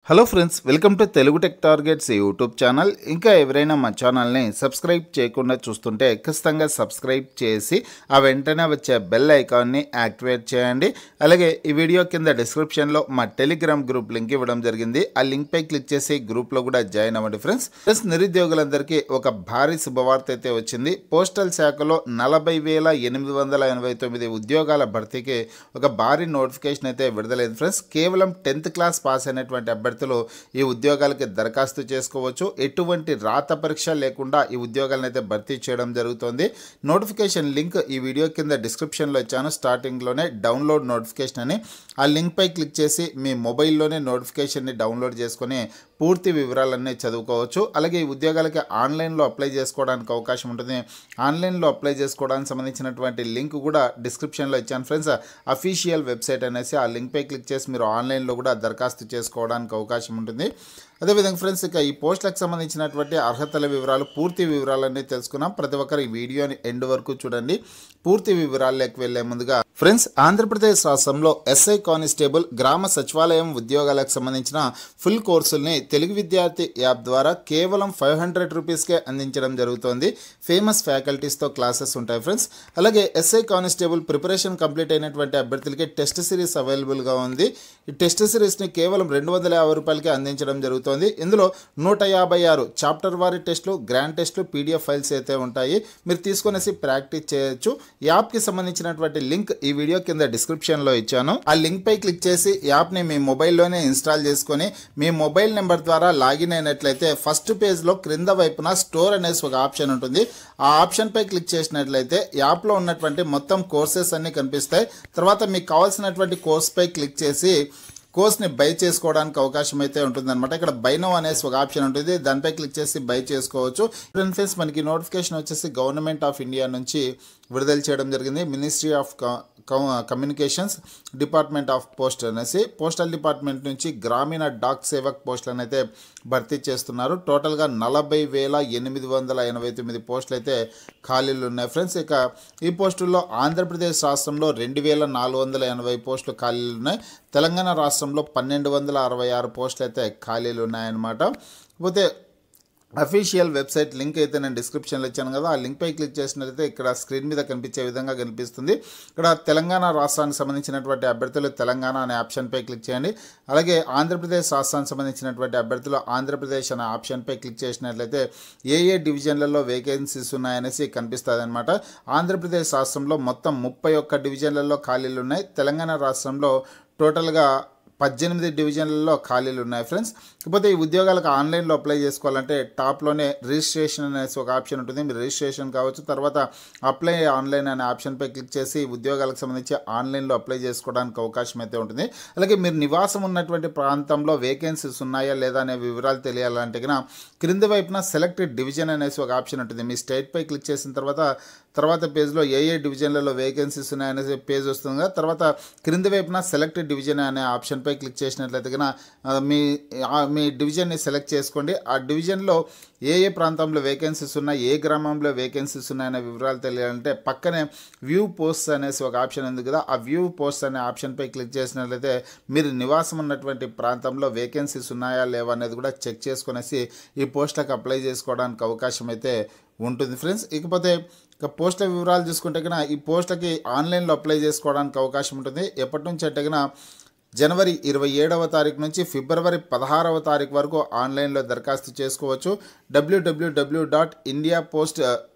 hello friends welcome to Telugu tech targets YouTube channel ఇంకా ఎవరైనా మా ఛానల్ని సబ్స్క్రైబ్ చేయకుండా చూస్తుంటే ఖచ్చితంగా సబ్స్క్రైబ్ చేసి ఆ వెంటనే వచ్చే బెల్ ఐకాన్ని యాక్టివేట్ చేయండి అలాగే ఈ వీడియో కింద డిస్క్రిప్షన్లో మా టెలిగ్రామ్ గ్రూప్ లింక్ ఇవ్వడం జరిగింది ఆ లింక్పై క్లిక్ చేసి గ్రూప్లో కూడా జాయిన్ అవ్వండి ఫ్రెండ్స్ ప్లస్ నిరుద్యోగులందరికీ ఒక భారీ శుభవార్త అయితే వచ్చింది పోస్టల్ శాఖలో నలభై వేల ఎనిమిది వందల ఎనభై తొమ్మిది ఉద్యోగాల భర్తీకి ఒక భారీ నోటిఫికేషన్ అయితే విడుదలైంది ఫ్రెండ్స్ కేవలం టెన్త్ క్లాస్ పాస్ అయినటువంటి అభ్యర్థులు ఈ ఉద్యోగాలకి దరఖాస్తు చేసుకోవచ్చు ఎటువంటి రాత పరీక్ష లేకుండా ఈ ఉద్యోగాలను అయితే భర్తీ చేయడం జరుగుతుంది నోటిఫికేషన్ లింక్ ఈ వీడియో కింద డిస్క్రిప్షన్లో ఇచ్చాను స్టార్టింగ్లోనే డౌన్లోడ్ నోటిఫికేషన్ అని ఆ లింక్పై క్లిక్ చేసి మీ మొబైల్లోనే నోటిఫికేషన్ని డౌన్లోడ్ చేసుకొని పూర్తి వివరాలన్నీ చదువుకోవచ్చు అలాగే ఈ ఉద్యోగాలకి ఆన్లైన్లో అప్లై చేసుకోవడానికి అవకాశం ఉంటుంది ఆన్లైన్లో అప్లై చేసుకోవడానికి సంబంధించినటువంటి లింక్ కూడా డిస్క్రిప్షన్లో ఇచ్చాను ఫ్రెండ్స్ అఫీషియల్ వెబ్సైట్ అనేసి ఆ లింక్పై క్లిక్ చేసి మీరు ఆన్లైన్లో కూడా దరఖాస్తు చేసుకోవడానికి అవకాశం ఉంటుంది అదేవిధంగా ఫ్రెండ్స్ ఇక ఈ పోస్టులకు సంబంధించినటువంటి అర్హతల వివరాలు పూర్తి వివరాలన్నీ తెలుసుకున్నాం ప్రతి ఒక్కరు ఈ వీడియోని ఎండ్ వరకు చూడండి పూర్తి వివరాల్లోకి వెళ్లే ముందుగా ఫ్రెండ్స్ ఆంధ్రప్రదేశ్ రాష్ట్రంలో ఎస్ఐ కానిస్టేబుల్ గ్రామ సచివాలయం ఉద్యోగాలకు సంబంధించిన ఫుల్ కోర్సుల్ని తెలుగు విద్యార్థి యాప్ ద్వారా కేవలం ఫైవ్ హండ్రెడ్ రూపీస్కే అందించడం జరుగుతోంది ఫేమస్ ఫ్యాకల్టీస్తో క్లాసెస్ ఉంటాయి ఫ్రెండ్స్ అలాగే ఎస్ఐ కానిస్టేబుల్ ప్రిపరేషన్ కంప్లీట్ అయినటువంటి అభ్యర్థులకి టెస్ట్ సిరీస్ అవైలబుల్గా ఉంది ఈ టెస్ట్ సిరీస్ని కేవలం రెండు వందల యాభై రూపాయలకి అందించడం జరుగుతోంది ఇందులో నూట యాభై ఆరు చాప్టర్ వారి టెస్టులు గ్రాండ్ టెస్టులు పీడిఎఫ్ ఫైల్స్ అయితే ఉంటాయి మీరు తీసుకొనేసి ప్రాక్టీస్ చేయొచ్చు యాప్కి సంబంధించినటువంటి లింక్ ఈ వీడియో కింద డిస్క్రిప్షన్లో ఇచ్చాను ఆ లింక్ పై క్లిక్ చేసి యాప్ని మీ మొబైల్లోనే ఇన్స్టాల్ చేసుకొని మీ మొబైల్ నెంబర్ ద్వారా లాగిన్ అయినట్లయితే ఫస్ట్ పేజ్లో క్రింద వైపున స్టోర్ అనేసి ఒక ఆప్షన్ ఉంటుంది ఆ ఆప్షన్ పై క్లిక్ చేసినట్లయితే యాప్లో ఉన్నటువంటి మొత్తం కోర్సెస్ అన్నీ కనిపిస్తాయి తర్వాత మీకు కావాల్సినటువంటి కోర్స్ పై క్లిక్ చేసి కోర్స్ని బై చేసుకోవడానికి అవకాశం అయితే ఉంటుందన్నమాట ఇక్కడ బై నో అనేసి ఒక ఆప్షన్ ఉంటుంది దానిపై క్లిక్ చేసి బై చేసుకోవచ్చు ఫ్రెండ్స్ మనకి నోటిఫికేషన్ వచ్చేసి గవర్నమెంట్ ఆఫ్ ఇండియా నుంచి విడుదల చేయడం జరిగింది ministry of communications department of post అనేసి పోస్టల్ డిపార్ట్మెంట్ నుంచి గ్రామీణ డాక్ సేవక్ పోస్టులను అయితే భర్తీ చేస్తున్నారు టోటల్గా నలభై వేల ఎనిమిది వందల ఎనభై తొమ్మిది పోస్టులు అయితే ఖాళీలు ఉన్నాయి ఫ్రెండ్స్ ఇక ఈ పోస్టుల్లో ఆంధ్రప్రదేశ్ రాష్ట్రంలో రెండు వేల నాలుగు వందల ఎనభై పోస్టులు ఖాళీలు ఉన్నాయి తెలంగాణ రాష్ట్రంలో పన్నెండు వందల అరవై ఆరు పోస్టులు అయితే ఖాళీలు ఉన్నాయన్నమాట పోతే అఫీషియల్ వెబ్సైట్ లింక్ అయితే నేను డిస్క్రిప్షన్లో ఇచ్చాను కదా ఆ లింక్పై క్లిక్ చేసినట్లయితే ఇక్కడ స్క్రీన్ మీద కనిపించే విధంగా కనిపిస్తుంది ఇక్కడ తెలంగాణ రాష్ట్రానికి సంబంధించినటువంటి అభ్యర్థులు తెలంగాణ అనే ఆప్షన్పై క్లిక్ చేయండి అలాగే ఆంధ్రప్రదేశ్ రాష్ట్రానికి సంబంధించినటువంటి అభ్యర్థులు ఆంధ్రప్రదేశ్ అనే ఆప్షన్పై క్లిక్ చేసినట్లయితే ఏ ఏ డివిజన్లలో వేకెన్సీస్ ఉన్నాయనేసి కనిపిస్తుంది అనమాట ఆంధ్రప్రదేశ్ రాష్ట్రంలో మొత్తం ముప్పై ఒక్క డివిజన్లలో ఖాళీలు ఉన్నాయి తెలంగాణ రాష్ట్రంలో టోటల్గా పద్దెనిమిది డివిజన్లలో ఖాళీలు ఉన్నాయి ఫ్రెండ్స్ ఇకపోతే ఈ ఉద్యోగాలకు ఆన్లైన్లో అప్లై చేసుకోవాలంటే టాప్లోనే రిజిస్ట్రేషన్ అనేసి ఒక ఆప్షన్ ఉంటుంది మీరు రిజిస్ట్రేషన్ కావచ్చు తర్వాత అప్లై ఆన్లైన్ అనే ఆప్షన్పై క్లిక్ చేసి ఉద్యోగాలకు సంబంధించి ఆన్లైన్లో అప్లై చేసుకోవడానికి అవకాశం అయితే ఉంటుంది అలాగే మీరు నివాసం ఉన్నటువంటి ప్రాంతంలో వేకెన్సీస్ ఉన్నాయా లేదా అనే వివరాలు తెలియాలంటే కనుక క్రింది వైపున సెలెక్టెడ్ డివిజన్ అనేసి ఒక ఆప్షన్ ఉంటుంది మీ స్టేట్పై క్లిక్ చేసిన తర్వాత తర్వాత పేజ్లో ఏ ఏ డివిజన్లలో వేకెన్సీస్ ఉన్నాయనేసి పేజ్ వస్తుంది కదా తర్వాత క్రింది వైపున సెలెక్టెడ్ డివిజన్ అనే ఆప్షన్పై క్లిక్ చేసినట్లయితే కనుక మీ మీ డివిజన్ని సెలెక్ట్ చేసుకోండి ఆ డివిజన్లో ఏ ఏ ప్రాంతంలో వేకెన్సీస్ ఉన్నాయి ఏ గ్రామంలో వేకెన్సీస్ ఉన్నాయనే వివరాలు తెలియాలంటే పక్కనే వ్యూ పోస్ట్ అనేసి ఒక ఆప్షన్ ఉంది కదా ఆ వ్యూ పోస్ట్ అనే ఆప్షన్పై క్లిక్ చేసినట్లయితే మీరు నివాసం ఉన్నటువంటి ప్రాంతంలో వేకెన్సీస్ ఉన్నాయా లేవా అనేది కూడా చెక్ చేసుకునేసి ఈ పోస్టులకు అప్లై చేసుకోవడానికి అవకాశం అయితే ఉంటుంది ఫ్రెండ్స్ ఇకపోతే ఇక పోస్టుల వివరాలు చూసుకుంటే కనుక ఈ పోస్టులకి ఆన్లైన్లో అప్లై చేసుకోవడానికి అవకాశం ఉంటుంది ఎప్పటి నుంచి అంటే కనుక జనవరి ఇరవై ఏడవ తారీఖు నుంచి ఫిబ్రవరి పదహారవ తారీఖు వరకు ఆన్లైన్లో దరఖాస్తు చేసుకోవచ్చు WWW dot India post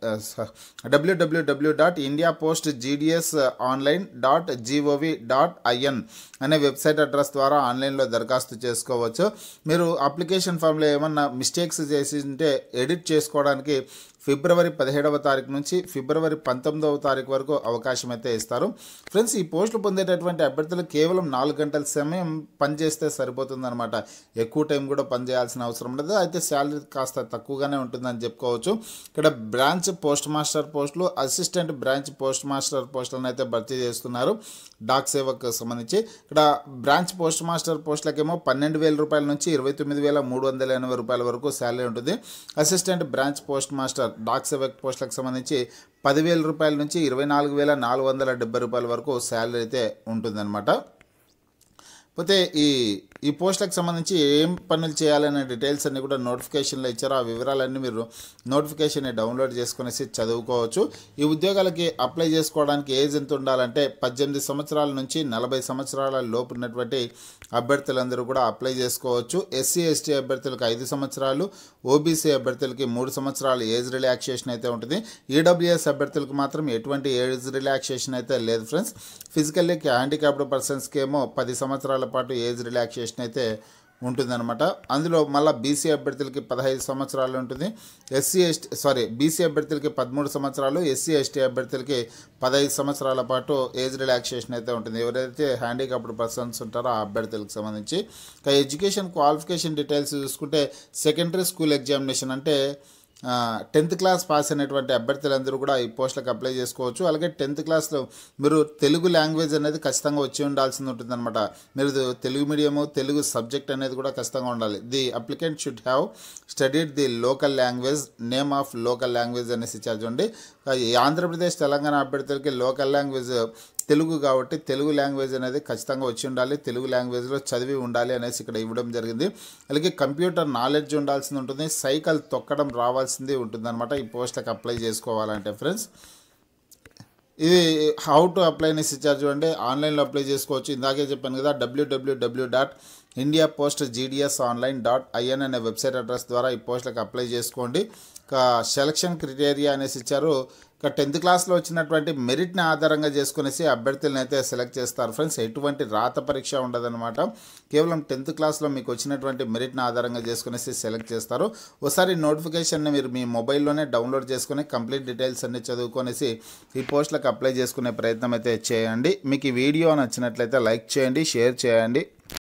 WWW dot India post GDS online dot GOV dot IN అనే వెబ్సైట్ అడ్రస్ ద్వారా ఆన్లైన్లో దరఖాస్తు చేసుకోవచ్చు మీరు అప్లికేషన్ ఫామ్లో ఏమన్నా మిస్టేక్స్ చేసి ఉంటే ఎడిట్ చేసుకోవడానికి ఫిబ్రవరి పదిహేడవ తారీఖు నుంచి ఫిబ్రవరి పంతొమ్మిదవ తారీఖు వరకు అవకాశం అయితే ఇస్తారు ఫ్రెండ్స్ ఈ పోస్టులు పొందేటటువంటి అభ్యర్థులు కేవలం నాలుగు గంటల సమయం పనిచేస్తే సరిపోతుందన్నమాట ఎక్కువ టైం కూడా పనిచేయాల్సిన అవసరం ఉండదు అయితే శాలరీ కాస్త తక్కువగానే ఉంటుందని చెప్పుకోవచ్చు ఇక్కడ బ్రాంచ్ పోస్ట్ మాస్టర్ పోస్టులు అసిస్టెంట్ బ్రాంచ్ పోస్ట్ మాస్టర్ పోస్టులను అయితే భర్తీ చేస్తున్నారు డాక్ సేవకు సంబంధించి ఇక్కడ బ్రాంచ్ పోస్ట్ మాస్టర్ పోస్టులకేమో పన్నెండు వేల రూపాయల నుంచి ఇరవై తొమ్మిది వేల మూడు వందల ఎనభై రూపాయల వరకు శాలరీ ఉంటుంది అసిస్టెంట్ బ్రాంచ్ పోస్ట్ మాస్టర్ డాక్ సేవక్ పోస్టులకు సంబంధించి పదివేల రూపాయల నుంచి ఇరవై నాలుగు వేల నాలుగు వందల డెబ్బై రూపాయల వరకు శాలరీ అయితే ఉంటుందన్నమాట పోతే ఈ ఈ పోస్టులకు సంబంధించి ఏం పనులు చేయాలనే డీటెయిల్స్ అన్ని కూడా నోటిఫికేషన్లో ఇచ్చారో ఆ వివరాలన్నీ మీరు నోటిఫికేషన్ డౌన్లోడ్ చేసుకునేసి చదువుకోవచ్చు ఈ ఉద్యోగాలకి అప్లై చేసుకోవడానికి ఏజ్ ఎంత ఉండాలంటే పద్దెనిమిది సంవత్సరాల నుంచి నలభై సంవత్సరాల లోపు ఉన్నటువంటి అభ్యర్థులందరూ కూడా అప్లై చేసుకోవచ్చు ఎస్సీ ఎస్టీ అభ్యర్థులకు ఐదు సంవత్సరాలు ఓబీసీ అభ్యర్థులకి మూడు సంవత్సరాలు ఏజ్ రిలాక్సేషన్ అయితే ఉంటుంది ఈడబ్ల్యూఎస్ అభ్యర్థులకు మాత్రం ఎటువంటి ఏజ్ రిలాక్సేషన్ అయితే లేదు ఫ్రెండ్స్ ఫిజికల్లీ హ్యాండిక్యాప్డ్ పర్సన్స్కి ఏమో పది సంవత్సరాల పాటు ఏజ్ రిలాక్సేషన్ అయితే ఉంటుందన్నమాట అందులో మళ్ళీ బీసీ అభ్యర్థులకి పదహైదు సంవత్సరాలు ఉంటుంది ఎస్సీ ఎస్టీ సారీ బీసీ అభ్యర్థులకి పదమూడు సంవత్సరాలు ఎస్సీ ఎస్టీ అభ్యర్థులకి పదహైదు సంవత్సరాల పాటు ఏజ్ రిలాక్సేషన్ అయితే ఉంటుంది ఎవరైతే హ్యాండిక్యాప్డ్ పర్సన్స్ ఉంటారో ఆ అభ్యర్థులకు సంబంధించి ఇక ఎడ్యుకేషన్ క్వాలిఫికేషన్ డీటెయిల్స్ చూసుకుంటే సెకండరీ స్కూల్ ఎగ్జామినేషన్ అంటే టెన్త్ క్లాస్ పాస్ అయినటువంటి అభ్యర్థులందరూ కూడా ఈ పోస్టులకు అప్లై చేసుకోవచ్చు అలాగే టెన్త్ క్లాస్లో మీరు తెలుగు లాంగ్వేజ్ అనేది ఖచ్చితంగా వచ్చి ఉండాల్సింది ఉంటుందన్నమాట మీరు తెలుగు మీడియము తెలుగు సబ్జెక్ట్ అనేది కూడా ఖచ్చితంగా ఉండాలి the applicant should have studied the local language name of local language అనేసి ఇచ్చారు చూడండి ఈ ఆంధ్రప్రదేశ్ తెలంగాణ అభ్యర్థులకి లోకల్ లాంగ్వేజ్ తెలుగు కాబట్టి తెలుగు లాంగ్వేజ్ అనేది ఖచ్చితంగా వచ్చి ఉండాలి తెలుగు లాంగ్వేజ్లో చదివి ఉండాలి అనేసి ఇక్కడ ఇవ్వడం జరిగింది అలాగే కంప్యూటర్ నాలెడ్జ్ ఉండాల్సింది ఉంటుంది సైకిల్ తొక్కడం రావాల్సింది ఉంటుందన్నమాట ఈ పోస్ట్లకు అప్లై చేసుకోవాలంటే ఫ్రెండ్స్ ఇది హౌ టు అప్లై అనేసి ఇచ్చారు చూడండి ఆన్లైన్లో అప్లై చేసుకోవచ్చు ఇందాకే చెప్పాను కదా డబ్ల్యూడబ్ల్యూడబ్ల్యూ dot India post GDS online dot IN అనే వెబ్సైట్ అడ్రస్ ద్వారా ఈ పోస్టులకు అప్లై చేసుకోండి ఇక సెలక్షన్ క్రిటేరియా అనేసి ఇచ్చారు ఇక టెన్త్ క్లాస్లో వచ్చినటువంటి మెరిట్ని ఆధారంగా చేసుకునేసి అభ్యర్థులను అయితే సెలెక్ట్ చేస్తారు ఫ్రెండ్స్ ఎటువంటి రాత పరీక్ష ఉండదన్నమాట కేవలం టెన్త్ క్లాస్లో మీకు వచ్చినటువంటి మెరిట్ని ఆధారంగా చేసుకునేసి సెలెక్ట్ చేస్తారు ఒకసారి నోటిఫికేషన్ని మీరు మీ మొబైల్లోనే డౌన్లోడ్ చేసుకుని కంప్లీట్ డీటెయిల్స్ అన్ని చదువుకొనేసి ఈ పోస్టులకు అప్లై చేసుకునే ప్రయత్నం అయితే చేయండి మీకు ఈ వీడియో నచ్చినట్లయితే లైక్ చేయండి షేర్ చేయండి